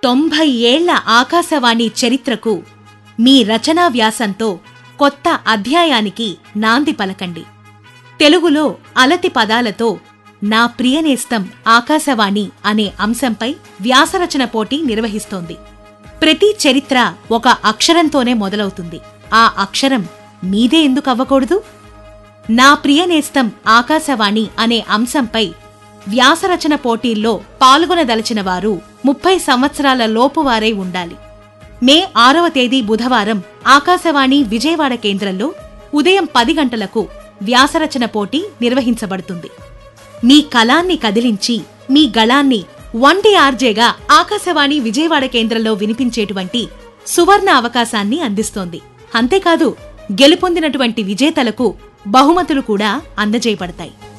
తొంభై ఏళ్ల ఆకాశవాణి చరిత్రకు మీ రచనా వ్యాసంతో కొత్త అధ్యాయానికి నాంది పలకండి తెలుగులో అలతి పదాలతో నా ప్రియనేస్తం ఆకాశవాణి అనే అంశంపై వ్యాసరచన పోటీ నిర్వహిస్తోంది ప్రతి చరిత్ర ఒక అక్షరంతోనే మొదలవుతుంది ఆ అక్షరం మీదే ఎందుకు అవ్వకూడదు నా ప్రియనేస్తం ఆకాశవాణి అనే అంశంపై వ్యాసరచన పోటీల్లో పాల్గొనదలిచిన వారు ముప్పై సంవత్సరాల లోపువారై ఉండాలి మే ఆరవ తేదీ బుధవారం ఆకాశవాణి విజయవాడ కేంద్రంలో ఉదయం పది గంటలకు వ్యాసరచన పోటీ నిర్వహించబడుతుంది మీ కళాన్ని కదిలించి మీ గళాన్ని వంటి ఆర్జేగా ఆకాశవాణి విజయవాడ కేంద్రంలో వినిపించేటువంటి సువర్ణ అవకాశాన్ని అందిస్తోంది అంతేకాదు గెలుపొందినటువంటి విజేతలకు బహుమతులు కూడా అందజేయబడతాయి